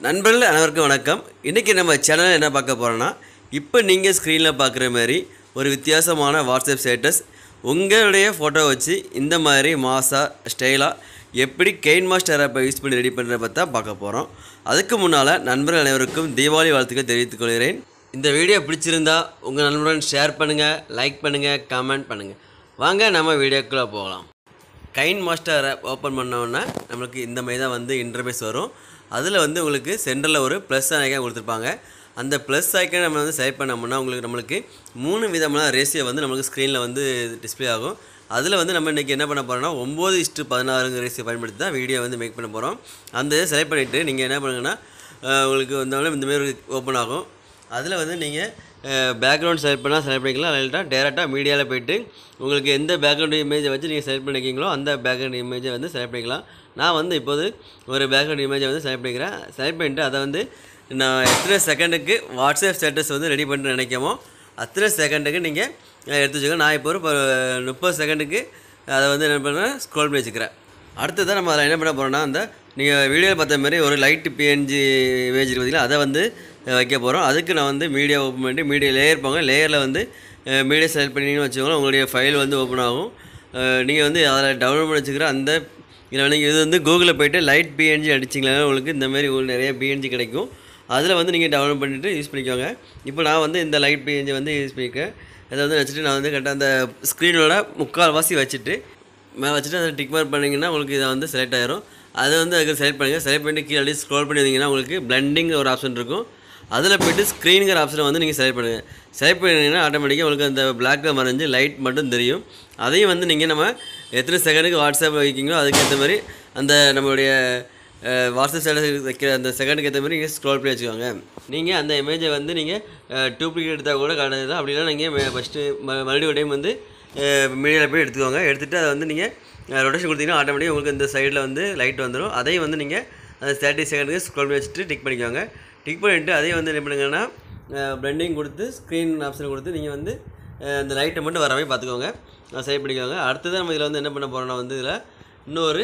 நண்பர்கள் அனைவருக்கும் வணக்கம் இன்றைக்கி நம்ம சேனலில் என்ன பார்க்க போகிறோன்னா இப்போ நீங்கள் ஸ்க்ரீனில் பார்க்குற மாதிரி ஒரு வித்தியாசமான வாட்ஸ்அப் ஸ்டேட்டஸ் உங்களுடைய ஃபோட்டோ வச்சு இந்த மாதிரி மாசாக ஸ்டைலாக எப்படி கெயின் மாஸ்டர் ஆப்பை யூஸ் பண்ணி ரெடி பண்ணுறத பற்றி தான் பார்க்க போகிறோம் அதுக்கு முன்னால் நண்பர்கள் அனைவருக்கும் தீபாவளி வாழ்த்துக்கள் தெரிவித்துக் கொள்கிறேன் இந்த வீடியோ பிடிச்சிருந்தா உங்கள் நண்பருடன் ஷேர் பண்ணுங்கள் லைக் பண்ணுங்கள் கமெண்ட் பண்ணுங்கள் வாங்க நம்ம வீடியோக்குள்ளே போகலாம் கைன் மாஸ்டர் ஆப் ஓப்பன் பண்ணோன்னா நம்மளுக்கு இந்த மாதிரி தான் வந்து இன்டர்பேஸ் வரும் அதில் வந்து உங்களுக்கு சென்டரில் ஒரு ப்ளஸ் ஐக்கான் கொடுத்துருப்பாங்க அந்த ப்ளஸ் ஐக்கான் நம்ம வந்து செலக்ட் பண்ணோம்னா உங்களுக்கு நம்மளுக்கு மூணு விதமான ரேஷியோ வந்து நம்மளுக்கு ஸ்க்ரீனில் வந்து டிஸ்ப்ளே ஆகும் அதில் வந்து நம்ம இன்றைக்கி என்ன பண்ண போகிறோம்னா ஒம்பது இஸ்ட்டு பதினாறுங்க ரேஷியோ பயன்படுத்தி தான் வீடியோ வந்து மேக் பண்ண போகிறோம் அந்த இதை செலக்ட் பண்ணிவிட்டு நீங்கள் என்ன பண்ணுங்கன்னா அஹ், உங்களுக்கு வந்தாலும் இந்த மாதிரி ஓப்பன் ஆகும் அதில் வந்து நீங்கள் பேக்ரவுண்ட் செலக்ட் பண்ணால் செலக்ட் பண்ணிக்கலாம் இல்லாட்டா டேரெக்டாக மீடியாவில் போயிட்டு உங்களுக்கு எந்த பேக்ரவுண்ட் இமேஜை வச்சு நீங்கள் செலக்ட் பண்ணிக்கிங்களோ அந்த பேக்ரவுண்ட் இமேஜை வந்து செலக்ட் பண்ணிக்கலாம் நான் வந்து இப்போது ஒரு பேக்ரவுண்ட் இமேஜை வந்து செலக்ட் பண்ணிக்கிறேன் செலக்ட் பண்ணிட்டு அதை வந்து நான் எத்தனை செகண்டுக்கு வாட்ஸ்அப் ஸ்டேட்டஸ் வந்து ரெடி பண்ண நினைக்கமோ அத்தனை செகண்டுக்கு நீங்கள் எடுத்து வச்சுக்கோங்க நான் இப்போ ஒரு ப- முப்பது செகண்டுக்கு அதை வந்து என்ன பண்ணுறேன் ஸ்க்ரோல் பண்ணி வச்சுக்கிறேன் அடுத்ததான் நம்ம அதில் என்ன பண்ண போகிறோம்னா அந்த நீங்கள் வீடியோவில் பார்த்த மாதிரி ஒரு லைட் பிஎன்ஜி இமேஜ் பார்த்தீங்களா அதை வந்து அஹ், வைக்க போகிறோம் அதுக்கு நான் வந்து மீடியா ஓப்பன் பண்ணிட்டு மீடியா லேயர் போங்க லேயரில் வந்து மீடியா செலக்ட் பண்ணிங்கன்னு வச்சுக்கோங்களேன் உங்களுடைய ஃபைல் வந்து ஓப்பன் ஆகும் நீங்கள் வந்து அதில் டவுன்லோட் பண்ணி வச்சுக்கிற அந்த இதில் வந்து இது வந்து கூகுளில் போயிட்டு லைட் பிஎன்ஜி அடிச்சிங்களா உங்களுக்கு இந்த மாதிரி உங்களுக்கு நிறைய பிஎன்ஜி கிடைக்கும் அதில் வந்து நீங்கள் டவுன்லோட் பண்ணிவிட்டு யூஸ் பண்ணிக்கோங்க இப்போ நான் வந்து இந்த லைட் பிஎன்ஜி வந்து யூஸ் பண்ணிக்கிறேன் அதை வந்து வச்சுட்டு நான் வந்து கரெக்டாக அந்த ஸ்க்ரீனோட முக்கால் வாசி வச்சுட்டு மேலே வச்சுட்டு அதை டிக் மார்க் பண்ணிங்கன்னா உங்களுக்கு இதை வந்து செலக்ட் ஆயிரும் அதை வந்து அதுக்கு செலக்ட் பண்ணுங்கள் செலக்ட் பண்ணி கீழே அப்படியே ஸ்க்ரோல் பண்ணி வந்தீங்கன்னா உங்களுக்கு பிளண்டிங் ஒரு ஆப்ஷன் இருக்கும் அதில் போய்ட்டு ஸ்க்ரீனுங்கிற ஆப்ஷனை வந்து நீங்கள் செலக்ட் பண்ணுங்கள் செலக்ட் பண்ணிங்கன்னா ஆட்டோமேட்டிக்காக உங்களுக்கு அந்த பிளாக்கில் மறைஞ்சு லைட் மட்டும் தெரியும் அதையும் வந்து நீங்கள் நம்ம எத்தனை செகண்டுக்கு வாட்ஸ்அப் வைக்கிங்களோ அதுக்கேற்ற மாதிரி அந்த நம்மளுடைய அஹ், வாட்ஸ்அப் ஸ்டேட்டஸ் வைக்கிற அந்த செகண்டுக்கு ஏற்ற மாதிரி நீங்கள் ஸ்க்ரோல் பண்ணி வச்சுக்கோங்க நீங்கள் அந்த இமேஜை வந்து நீங்கள் டூப்ளிகேட் எடுத்தால் கூட காட்டுது அப்படின்னா நீங்கள் ஃபஸ்ட்டு மறுபடியும் டைம் வந்து மீடியாவில் போய் எடுத்துக்கோங்க எடுத்துகிட்டு அதை வந்து நீங்கள் ரொட்டேஷன் கொடுத்தீங்கன்னா ஆட்டோமேட்டிக்காக உங்களுக்கு இந்த சைடில் வந்து லைட் வந்துடும் அதையும் வந்து நீங்கள் அந்த தேர்ட்டி செகண்டுக்கு ஸ்க்ரோல் பண்ணி வச்சுட்டு டிக் பண்ணிக்கோங்க டிக் பண்ணிவிட்டு அதையும் வந்து என்ன பண்ணுங்கன்னா பிளண்டிங் கொடுத்து ஸ்க்ரீன் ஆப்ஷன் கொடுத்து நீங்கள் வந்து அஹ், இந்த லைட்டை மட்டும் வர மாதிரி பார்த்துக்கோங்க சரி பண்ணிக்கோங்க அடுத்தது நம்ம இதில் வந்து என்ன பண்ண போகிறோம்னா வந்து இதில் இன்னொரு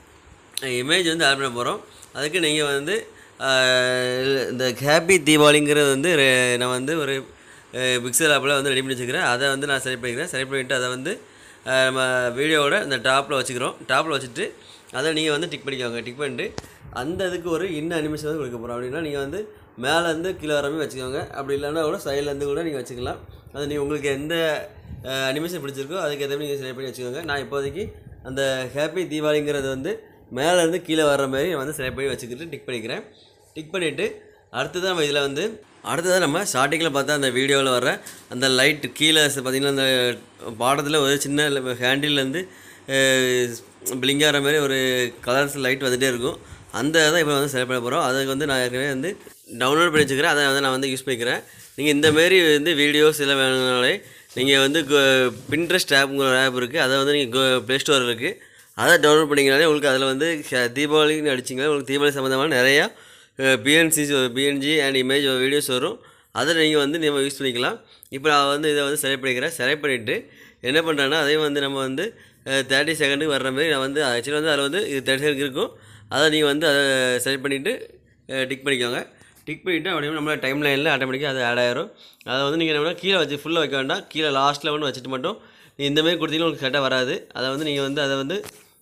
இமேஜ் வந்து ஆட் பண்ண போகிறோம் அதுக்கு நீங்கள் வந்து அஹ், இந்த ஹாப்பி தீபாவளிங்கிறது வந்து ரெ- நான் வந்து ஒரு பிக்சல் ஆப்பில் வந்து ரெடி பண்ணி வச்சுக்கிறேன் அதை வந்து நான் செலக்ட் பண்ணிக்கிறேன் செலக்ட் பண்ணிவிட்டு அதை வந்து அஹ், நம்ம வீடியோவோட இந்த டாப்பில் வச்சுக்கிறோம் டாப்பில் வச்சுட்டு அதை நீங்கள் வந்து டிக் பண்ணிக்கோங்க டிக் பண்ணிட்டு அந்த இதுக்கு ஒரு இன்ன அனிமேஷன் வந்து கொடுக்க போகிறோம் அப்படின்னா நீங்கள் வந்து மேலேருந்து கீழே வர மாதிரி வச்சுக்கோங்க அப்படி இல்லைன்னா கூட சைட்லேருந்து கூட நீங்கள் வச்சுக்கலாம் அது நீ உங்களுக்கு எந்த அனிமேஷன் பிடிச்சிருக்கோ அதுக்கு ஏற்ற மாதிரி நீங்கள் செலக்ட் பண்ணி வச்சுக்கோங்க நான் இப்போதைக்கு அந்த ஹாப்பி தீபாவளிங்கிறது வந்து மேலேருந்து கீழே வர்ற மாதிரி நான் வந்து செலக்ட் பண்ணி வச்சுக்கிட்டு டிக் பண்ணிக்கிறேன் டிக் பண்ணிவிட்டு அடுத்ததான் நம்ம இதில் வந்து அடுத்ததாக நம்ம ஸ்டார்டிங்கில் பார்த்தா அந்த வீடியோவில் வர அந்த லைட் கீழே பார்த்திங்கன்னா அந்த பாடத்தில் ஒரு சின்ன ஹேண்டில்லேருந்து பிளிங்க் ஆகிற மாதிரி ஒரு கலர்ஸ் லைட் வந்துகிட்டே இருக்கும் அந்த இதை இப்போ வந்து செலக்ட் பண்ண போகிறோம் அதுக்கு வந்து நான் ஏற்கனவே வந்து டவுன்லோட் பண்ணி வச்சுக்கிறேன் அதை வந்து நான் வந்து யூஸ் பண்ணிக்கிறேன் நீங்கள் இந்த மாரி வந்து வீடியோஸ் எல்லாம் வேணும்னாலே நீங்கள் வந்து பின்ட்ரெஸ்ட் ஆப்புங்கிற ஒரு ஆப் இருக்குது அதை வந்து நீங்கள் ப்ளே ஸ்டோர் இருக்குது அதை டவுன்லோட் பண்ணிங்கனாலே உங்களுக்கு அதில் வந்து ஹ- தீபாவளின்னு அடிச்சிங்கன்னா உங்களுக்கு தீபாவளி சம்மந்தமான நிறையா PNC PNG and image videos வரும் அதை நீங்கள் வந்து நம்ம யூஸ் பண்ணிக்கலாம் இப்போ நான் வந்து இதை வந்து செலக்ட் பண்ணிக்கிறேன் செலக்ட் பண்ணிவிட்டு என்ன பண்ணுறேன்னா அதையும் வந்து நம்ம வந்து தேர்ட்டி செகண்டுக்கு வர்ற மாதிரி நான் வந்து ஆக்சுவலி வந்து அதில் வந்து இது தேர்ட்டி செகண்ட் இருக்கும் அதை நீங்கள் வந்து அதை செலக்ட் பண்ணிவிட்டு டிக் பண்ணிக்கோங்க டிக் பண்ணிவிட்டு அப்படியே நம்மளோட டைம் லைனில் ஆட்டோமேட்டிக்காக அது ஆட் ஆயிரும் அதை வந்து நீங்கள் என்ன கீழே வச்சு ஃபுல்லாக வைக்க வேண்டாம் கீழே லாஸ்ட்டில் ஒன்று வச்சுட்டு மட்டும் நீங்கள் இந்த மாதிரி கொடுத்தீங்கன்னா உங்களுக்கு கரெக்டாக வராது அதை வந்து நீங்கள் வந்து அதை வந்து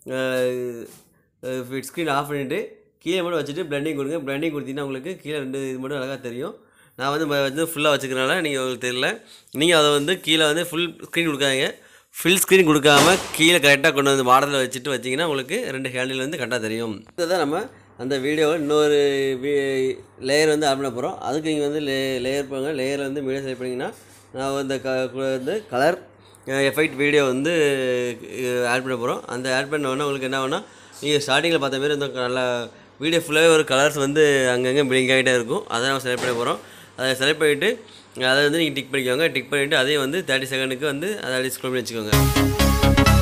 ஸ்க்ரீன் ஆஃப் பண்ணிவிட்டு கீழே மட்டும் வச்சுட்டு பிளண்டிங் கொடுங்க பிளண்டிங் கொடுத்தீங்கன்னா உங்களுக்கு கீழே ரெண்டு இது மட்டும் அழகாக தெரியும் நான் வந்து ம- வந்து ஃபுல்லாக வச்சுக்கிறனால நீங்கள் உங்களுக்கு தெரியல நீங்கள் அதை வந்து கீழே வந்து ஃபுல் ஸ்க்ரீன் கொடுக்காதீங்க ஃபுல் ஸ்க்ரீன் கொடுக்காம கீழே கரெக்டாக கொண்டு வந்து மாடலில் வச்சுட்டு வச்சிங்கன்னா உங்களுக்கு ரெண்டு ஹேண்டில் வந்து கரெக்டாக தெரியும் இதுதான் நம்ம அந்த வீடியோவை இன்னொரு லேயர் வந்து ஆட் பண்ண போகிறோம் அதுக்கு நீங்கள் வந்து லே லேயர் போங்க லேயர் வந்து மீடியா செலக்ட் பண்ணிங்கன்னா நான் வந்து க கு- வந்து கலர் எஃபெக்ட் வீடியோ வந்து ஆட் பண்ண போகிறோம் அந்த ஆட் பண்ண உடனே உங்களுக்கு என்ன ஆகும்னா நீங்கள் ஸ்டார்டிங்கில் பார்த்த மாதிரி இந்த நல்லா வீடியோ ஃபுல்லாகவே ஒரு கலர்ஸ் வந்து அங்கங்கே பிளிங்க் ஆகிட்டே இருக்கும் அதை நம்ம செலக்ட் பண்ண போகிறோம் அதை செலக்ட் பண்ணிவிட்டு அதை வந்து நீங்கள் டிக் பண்ணிக்கோங்க டிக் பண்ணிவிட்டு அதையும் வந்து தேர்ட்டி செகண்டுக்கு வந்து அதை அப்படியே ஸ்க்ரோல் பண்ணி வச்சுக்கோங்க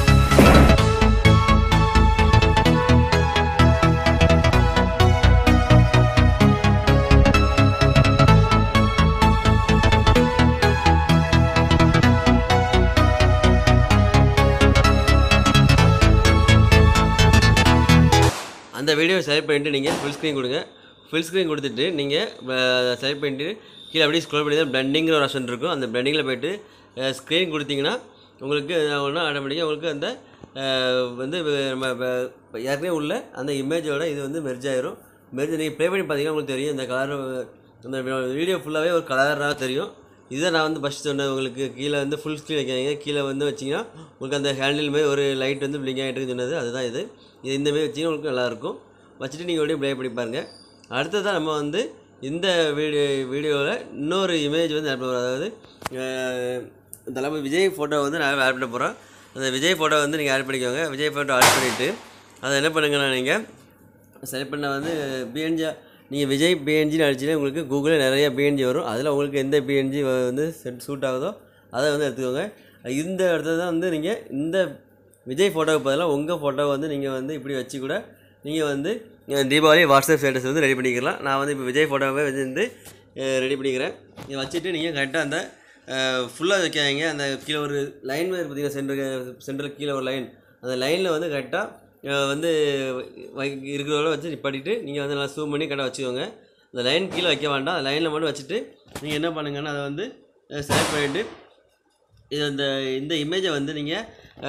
அந்த வீடியோ செலக்ட் பண்ணிவிட்டு நீங்கள் ஃபுல் ஸ்க்ரீன் கொடுங்க ஃபுல் ஸ்க்ரீன் கொடுத்துட்டு நீங்கள் செலக்ட் பண்ணிட்டு கீழே அப்படியே ஸ்க்ரோல் பண்ணி தான் பிளண்டிங்கிற ஒரு ஆப்ஷன் இருக்கும் அந்த பிளண்டிங்கில் போயிட்டு ஸ்க்ரீன் கொடுத்தீங்கன்னா உங்களுக்கு ஒன்றா ஆட்டோமேட்டிக்காக உங்களுக்கு அந்த அஹ், வந்து நம்ம இப்ப ஏற்கனவே உள்ள அந்த இமேஜோட இது வந்து மெர்ஜ் ஆயிரும் மெர்ஜ் நீங்கள் ப்ளே பண்ணி பார்த்தீங்கன்னா உங்களுக்கு தெரியும் இந்த கலர் அந்த வீடியோ ஃபுல்லாகவே ஒரு கலராக தெரியும் இதை நான் வந்து ஃபஸ்ட் சொன்னேன் உங்களுக்கு கீழே வந்து ஃபுல் ஸ்க்ரீன் வைக்காதீங்க கீழே வந்து வச்சிங்கன்னா உங்களுக்கு அந்த ஹேண்டில் மாதிரி ஒரு லைட் வந்து பிளிங்க் ஆகிட்டு சொன்னது அதுதான் இது இது இந்த மாதிரி வச்சிங்கன்னா உங்களுக்கு நல்லாயிருக்கும் வச்சுட்டு நீங்கள் அப்படியே ப்ளே பண்ணி பாருங்கள் அடுத்ததாக நம்ம வந்து இந்த வீடியோ வீடியோவில் இன்னொரு இமேஜ் வந்து ஆட் பண்ண போகிறோம் அதாவது அஹ், தளபதி விஜய் ஃபோட்டோ வந்து நான் ஆட் பண்ண போகிறோம் அந்த விஜய் ஃபோட்டோ வந்து நீங்கள் ஆட் பண்ணிக்கோங்க விஜய் ஃபோட்டோ ஆட் பண்ணிவிட்டு அதை என்ன பண்ணுங்கன்னா நீங்கள் செலக்ட் பண்ண வந்து பிஎன்ஜி நீங்கள் விஜய் பிஎன்ஜின்னு அடிச்சுன்னா உங்களுக்கு கூகுளில் நிறைய பிஎன்ஜி வரும் அதில் உங்களுக்கு எந்த பிஎன்ஜி வந்து செட் சூட் ஆகுதோ அதை வந்து எடுத்துக்கோங்க இந்த இடத்துல தான் வந்து நீங்கள் இந்த விஜய் ஃபோட்டோவுக்கு பதிலாக உங்கள் ஃபோட்டோவை வந்து நீங்கள் வந்து இப்படி வச்சு கூட நீங்கள் வந்து அஹ், தீபாவளி வாட்ஸ்அப் ஸ்டேட்டஸ் வந்து ரெடி பண்ணிக்கலாம் நான் வந்து இப்போ விஜய் ஃபோட்டோவை வந்து ரெடி பண்ணிக்கிறேன் இதை வச்சுட்டு நீங்கள் கரெக்டாக அந்த ஃபுல்லாக வைக்காதீங்க அந்த கீழே ஒரு லைன் மாதிரி பார்த்தீங்கன்னா சென்டர் சென்டரில் கீழே ஒரு லைன் அந்த லைனில் வந்து கரெக்டாக வந்து வை இருக்கிறவங்கள வச்சு நிப்பாட்டிட்டு நீங்கள் வந்து நல்லா சூம் பண்ணி கரெக்டாக வச்சுக்கோங்க அந்த லைன் கீழே வைக்க வேண்டாம் அந்த லைனில் மட்டும் வச்சுட்டு நீங்கள் என்ன பண்ணுங்கன்னா அதை வந்து செலக்ட் பண்ணிவிட்டு இது அந்த இந்த இமேஜை வந்து நீங்கள்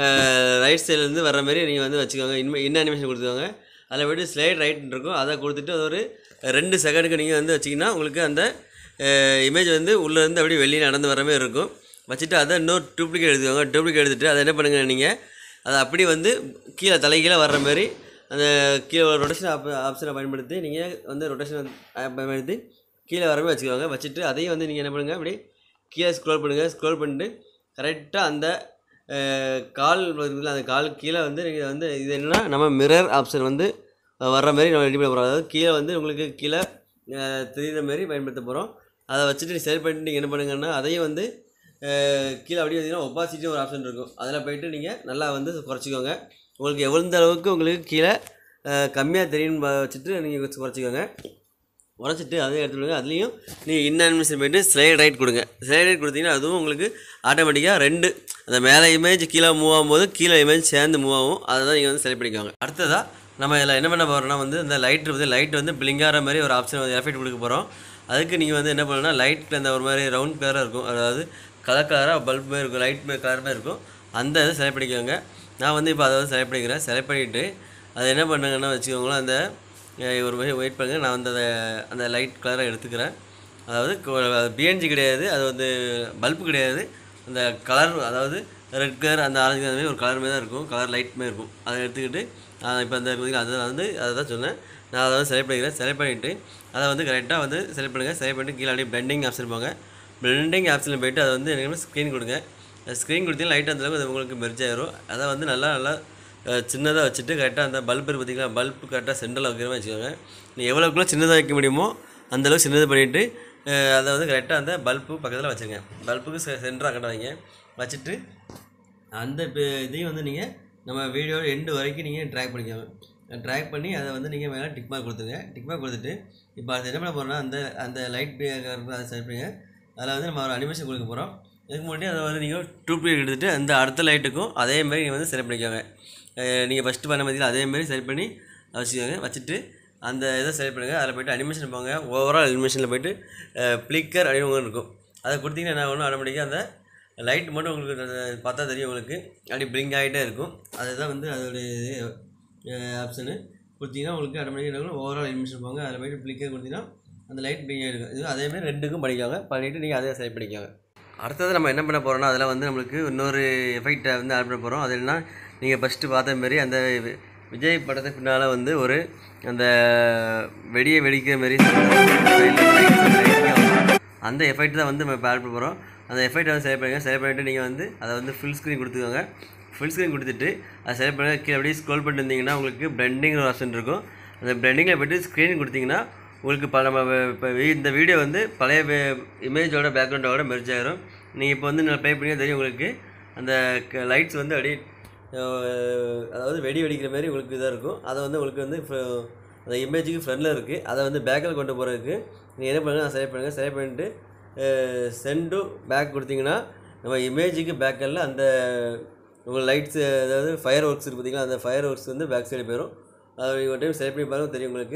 ரைட் சைட்லேருந்து வர்ற மாதிரி நீங்கள் வந்து வச்சுக்கோங்க இன்மே இன்ன அனிமேஷன் கொடுத்துக்கோங்க அதில் போய்ட்டு ஸ்லைட் ரைட் இருக்கும் அதை கொடுத்துட்டு அது ஒரு ரெண்டு செகண்டுக்கு நீங்கள் வந்து வச்சிங்கன்னா உங்களுக்கு அந்த இமேஜ் வந்து உள்ளேருந்து அப்படியே வெளியே நடந்து வர மாதிரி இருக்கும் வச்சுட்டு அதை இன்னொரு டூப்ளிகேட் எடுத்துக்கோங்க டூப்ளிகேட் எடுத்துகிட்டு அதை என்ன பண்ணுங்க நீங்கள் அதை அப்படி வந்து கீழே தலைகீழே வர்ற மாதிரி அந்த கீழே ரொட்டேஷன் ஆப் ஆப்ஷனை பயன்படுத்தி நீங்கள் வந்து ரொட்டேஷன் பயன்படுத்தி கீழே வர மாதிரி வச்சுக்கோங்க வச்சுட்டு அதையும் வந்து நீங்கள் என்ன பண்ணுங்கள் அப்படி கீழே ஸ்க்ரோல் பண்ணுங்கள் ஸ்க்ரோல் பண்ணிட்டு கரெக்டாக அந்த அஹ், கால் இருக்குல்ல அந்த கால் கீழே வந்து நீங்கள் வந்து இது என்னன்னா நம்ம மிரர் ஆப்ஷன் வந்து அஹ், வர்ற மாதிரி நம்ம ரெடி பண்ண போகிறோம் அதாவது கீழே வந்து உங்களுக்கு கீழே அஹ், தெரியுற மாதிரி பயன்படுத்த போகிறோம் அதை வச்சுட்டு நீங்கள் செலக்ட் பண்ணிட்டு நீங்கள் என்ன பண்ணுங்கன்னா அதையும் வந்து அஹ், கீழே அப்படியே வந்தீங்கன்னா ஒப்பாசிட்டி ஒரு ஆப்ஷன் இருக்கும் அதில் போயிட்டு நீங்கள் நல்லா வந்து குறைச்சிக்கோங்க உங்களுக்கு எவ்வளோ அளவுக்கு உங்களுக்கு கீழே கம்மியாக தெரியும்னு பா- வச்சுட்டு நீங்கள் குறைச்சிக்கோங்க உடச்சிட்டு அதே எடுத்துடுங்க அதுலேயும் நீங்கள் இன் அனிமேஷன் போயிட்டு ஸ்லைட் ரைட் கொடுங்க ஸ்லைட் ரைட் கொடுத்தீங்கன்னா அதுவும் உங்களுக்கு ஆட்டோமேட்டிக்காக ரெண்டு அந்த மேலே இமேஜ் கீழே மூவ் ஆகும்போது கீழே இமேஜ் சேர்ந்து மூவ் ஆகும் அதை தான் நீங்கள் வந்து செலக்ட் பண்ணிக்கோங்க அடுத்ததாக நம்ம இதில் என்ன பண்ண போகிறோம்னா வந்து இந்த லைட் வந்து லைட் வந்து பிளிங்காகிற மாதிரி ஒரு ஆப்ஷன் வந்து எஃபெக்ட் கொடுக்க போகிறோம் அதுக்கு நீங்கள் வந்து என்ன பண்ணணும்னா லைட்டில் அந்த ஒரு மாதிரி ரவுண்ட் கலராக இருக்கும் அதாவது கலர் கலராக பல்ப் மாதிரி இருக்கும் லைட் மாதிரி கலர் மாதிரி இருக்கும் அந்த இதை செலக்ட் பண்ணிக்கோங்க நான் வந்து இப்போ அதை வந்து செலக்ட் பண்ணிக்கிறேன் செலக்ட் பண்ணிவிட்டு அது என்ன பண்ணுங்கன்னா வச்சுக்கோங்களேன் அந்த அஹ் ஒரு வெயிட் பண்ணுங்க நான் வந்து அதை அந்த லைட் கலரை எடுத்துக்கிறேன் அதாவது பிஎன்ஜி கிடையாது அது வந்து பல்பு கிடையாது அந்த கலர் அதாவது ரெட் கலர் அந்த ஆரஞ்சு கலர் மாதிரி ஒரு கலர் மாதிரி தான் இருக்கும் கலர் லைட் மாதிரி இருக்கும் அதை எடுத்துக்கிட்டு இப்போ அந்த பார்த்தீங்கன்னா அதை வந்து அதை தான் சொன்னேன் நான் அதை வந்து செலக்ட் பண்ணிக்கிறேன் செலக்ட் பண்ணிவிட்டு அதை வந்து கரெக்டாக வந்து செலக்ட் பண்ணுங்கள் செலக்ட் பண்ணிட்டு கீழே அப்படியே பெண்டிங் ஆப்ஷன் போங்க பெண்டிங் ஆப்ஷனில் போயிட்டு அதை வந்து எனக்கு ஸ்க்ரீன் கொடுங்க ஸ்க்ரீன் கொடுத்தீங்கன்னா லைட் அந்தளவுக்கு அது உங்களுக்கு மெர்ஜ் ஆயிரும் அதை வந்து நல்லா நல்லா சின்னதாக வச்சுட்டு கரெக்டாக அந்த பல்ப் இருக்கு பார்த்தீங்களா பல்ப் கரெக்டாக சென்டரில் வைக்கிற மாதிரி வச்சுக்கோங்க நீ எவ்வளோக்குள்ள சின்னதாக வைக்க முடியுமோ அந்தளவுக்கு சின்னது பண்ணிவிட்டு அதை வந்து கரெக்டாக அந்த பல்பு பக்கத்தில் வச்சுருங்க பல்புக்கு சென்டராக கரெக்டாக வைங்க வச்சுட்டு அந்த இப்போ இதையும் வந்து நீங்கள் நம்ம வீடியோ எண்டு வரைக்கும் நீங்கள் ட்ராக் பண்ணிக்கோங்க ட்ராக் பண்ணி அதை வந்து நீங்கள் மேலே டிக் மார்க் கொடுத்துருங்க டிக் மார்க் கொடுத்துட்டு இப்போ அது என்ன பண்ண போகிறோம்னா அந்த அந்த லைட் அதை செலக்ட் பண்ணுங்க அதில் வந்து நம்ம ஒரு அனிமேஷன் கொடுக்க போகிறோம் இதுக்கு முன்னாடி அதை வந்து நீங்கள் டூ பீரியட் எடுத்துகிட்டு அந்த அடுத்த லைட்டுக்கும் அதே மாதிரி நீங்கள் வந்து செலக்ட் பண்ணிக்கோங்க நீங்கள் ஃபஸ்ட்டு பண்ண மாதிரி அதே மாதிரி செலக்ட் பண்ணி வச்சுக்கோங்க வச்சுட்டு அந்த இதை செலக்ட் பண்ணுங்கள் அதில் போய்ட்டு அனிமேஷன் போங்க ஓவரால் அனிமேஷனில் போய்ட்டு ப்ளிக்கர் அப்படின்னு ஒன்று இருக்கும் அதை கொடுத்தீங்கன்னா என்ன ஒன்று ஆட்டோமேட்டிக்காக அந்த லைட் மட்டும் உங்களுக்கு அந்த பார்த்தா தெரியும் உங்களுக்கு அப்படி பிளிங்க் ஆகிட்டே இருக்கும் அதுதான் வந்து அதோடைய ஆப்ஷனு கொடுத்தீங்கன்னா உங்களுக்கு ஆட்டோமேட்டிக்காக ஓவரால் அனிமேஷன் போங்க அதில் போய்ட்டு ப்ளிக்கர் கொடுத்தீங்கன்னா அந்த லைட் பிளிங்க் ஆகிருக்கும் இது அதேமாதிரி ரெண்டுக்கும் பண்ணிக்கோங்க பண்ணிவிட்டு நீங்கள் அதே செலக்ட் பண்ணிக்கோங்க அடுத்தது நம்ம என்ன பண்ண போகிறோம்னா அதில் வந்து நம்மளுக்கு இன்னொரு எஃபெக்டை வந்து ஆட் பண்ண போகிறோம் அது என்ன நீங்கள் ஃபஸ்ட்டு பார்த்த மாதிரி அந்த வி- விஜய் படத்துக்கு பின்னால் வந்து ஒரு அந்த வெடியை வெடிக்கிற மாதிரி அந்த எஃபெக்ட் தான் வந்து நம்ம இப்போ ஆட் பண்ண போகிறோம் அந்த எஃபெக்ட் வந்து செலக்ட் பண்ணுங்கள் செலக்ட் பண்ணிவிட்டு நீங்கள் வந்து அதை வந்து ஃபுல் ஸ்க்ரீன் கொடுத்துக்கோங்க ஃபுல் ஸ்க்ரீன் கொடுத்துட்டு அதை செலக்ட் பண்ணி கீழே அப்படியே ஸ்க்ரோல் பண்ணிட்டு இருந்தீங்கன்னா உங்களுக்கு பிளெண்டிங் ஒரு ஆப்ஷன் இருக்கும் அந்த பிளெண்டிங்கில் போய்ட்டு ஸ்க்ரீன் கொடுத்தீங்கன்னா உங்களுக்கு பல நம்ம இப்போ இந்த வீடியோ வந்து பழைய இமேஜோட பேக்ரவுண்டோட மெர்ஜ் ஆயிரும் நீங்கள் இப்போ வந்து நான் ப்ளே பண்ணி தெரியும் உங்களுக்கு அந்த லைட்ஸ் வந்து அப்படியே அஹ், அதாவது வெடி வெடிக்கிற மாதிரி உங்களுக்கு இதாக இருக்கும் அதை வந்து உங்களுக்கு வந்து இப்போ அந்த இமேஜுக்கு ஃப்ரண்டில் இருக்குது அதை வந்து பேக்கில் கொண்டு போகிறதுக்கு நீங்கள் என்ன பண்ணுங்கள் செலக்ட் பண்ணுங்கள் செலக்ட் பண்ணிட்டு சென்ட் டு பேக் கொடுத்தீங்கன்னா நம்ம இமேஜுக்கு பேக்கல்ல அந்த உங்கள் லைட்ஸ் அதாவது ஃபயர் ஒர்க்ஸ் இருக்கு பார்த்தீங்களா அந்த ஃபயர் ஒர்க்ஸ் வந்து பேக் சைடு போயிடும் அது ஒரு டைம் செலக்ட் பண்ணி பாருங்க தெரியும் உங்களுக்கு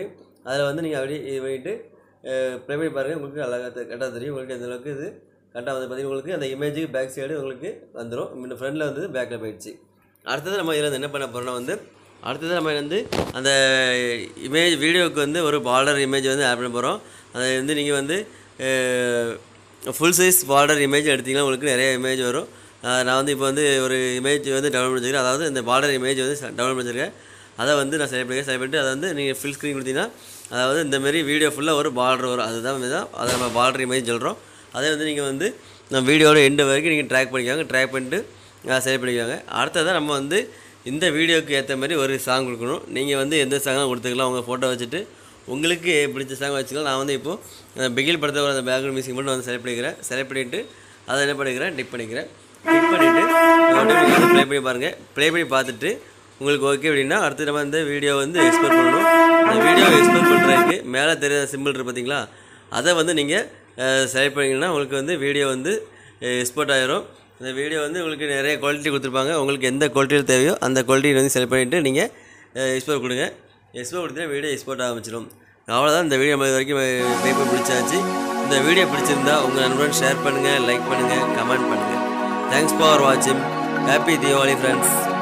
அதில் வந்து நீங்கள் அப்படியே இது பண்ணிவிட்டு ப்ளே பண்ணி பாருங்கள் உங்களுக்கு அழகாக கரெக்டாக தெரியும் உங்களுக்கு எந்த அளவுக்கு இது கரெக்டாக வந்து பார்த்தீங்கன்னா உங்களுக்கு அந்த இமேஜுக்கு பேக் சைடு உங்களுக்கு வந்துடும் இந்த ஃப்ரண்டில் வந்து பேக்கில் போயிடுச்சு அடுத்தது நம்ம இதில் வந்து என்ன பண்ண போகிறோம்னா வந்து அடுத்தது நம்ம வந்து அந்த இமேஜ் வீடியோவுக்கு வந்து ஒரு பார்டர் இமேஜ் வந்து ஆட் பண்ண போகிறோம் அதை வந்து நீங்கள் வந்து ஃபுல் சைஸ் பார்டர் இமேஜ் எடுத்திங்கன்னா உங்களுக்கு நிறைய இமேஜ் வரும் அஹ் நான் வந்து இப்போ வந்து ஒரு இமேஜ் வந்து டவுன்லோட் பண்ணிச்சிருக்கேன் அதாவது இந்த பார்டர் இமேஜ் வந்து டவுன்லோட் பண்ணிச்சிருக்கேன் அதை வந்து நான் செலக்ட் பண்ணிக்கிறேன் செலக்ட் பண்ணிட்டு அதை வந்து நீங்கள் ஃபுல் ஸ்க்ரீன் கொடுத்தீங்கன்னா அதாவது இந்த மாதிரி வீடியோ ஃபுல்லாக ஒரு பார்டர் வரும் அதுதான் வந்து தான் அதை நம்ம பார்டர் இமேஜ் சொல்கிறோம் அதே வந்து நீங்கள் வந்து நம்ம வீடியோட எண்டு வரைக்கும் நீங்கள் ட்ராக் பண்ணிக்கோங்க ட்ராக் பண்ணிட்டு செலக்ட் பண்ணிக்கோங்க அடுத்ததாக நம்ம வந்து இந்த வீடியோக்கு ஏற்ற மாதிரி ஒரு சாங் கொடுக்கணும் நீங்கள் வந்து எந்த சாங்கும் கொடுத்துக்கலாம் உங்கள் ஃபோட்டோ வச்சுட்டு உங்களுக்கு பிடிச்ச சாங் வச்சுக்கலாம் நான் வந்து இப்போது பிகில் படத்தோட அந்த பேக்ரவுண்ட் மியூசிக் மட்டும் வந்து செலக்ட் பண்ணிக்கிறேன் செலக்ட் பண்ணிவிட்டு அதை என்ன பண்ணிக்கிறேன் டிக் பண்ணிக்கிறேன் டிக் பண்ணிவிட்டு ப்ளே பண்ணி பாருங்கள் ப்ளே பண்ணி பார்த்துட்டு உங்களுக்கு ஓகே அப்படின்னா அடுத்து நம்ம இந்த வீடியோ வந்து எக்ஸ்போர்ட் பண்ணணும் இந்த வீடியோ எக்ஸ்போர்ட் பண்ணுறதுக்கு மேலே தெரியாத சிம்பிள் இருக்கு பார்த்தீங்களா அதை வந்து நீங்கள் செலக்ட் பண்ணிங்கன்னா உங்களுக்கு வந்து வீடியோ வந்து எக்ஸ்போர்ட் ஆயிரும் இந்த வீடியோ வந்து உங்களுக்கு நிறைய குவாலிட்டி கொடுத்துருப்பாங்க உங்களுக்கு எந்த குவாலிட்டியில் தேவையோ அந்த குவாலிட்டி வந்து செலக்ட் பண்ணிவிட்டு நீங்கள் எக்ஸ்போர்ட் கொடுங்க எக்ஸ்போர்ட் கொடுத்தீங்கன்னா வீடியோ எக்ஸ்போர்ட் ஆரம்பிச்சிடும் அவ்வளோதான் இந்த வீடியோ நம்ம இது வரைக்கும் பேப்பர் பிடிச்சாச்சு இந்த வீடியோ பிடிச்சிருந்தா உங்கள் நண்பன் ஷேர் பண்ணுங்கள் லைக் பண்ணுங்கள் கமெண்ட் பண்ணுங்கள் தேங்க்ஸ் ஃபார் வாட்சிங் ஹாப்பி தீபாவளி ஃப்ரெண்ட்ஸ்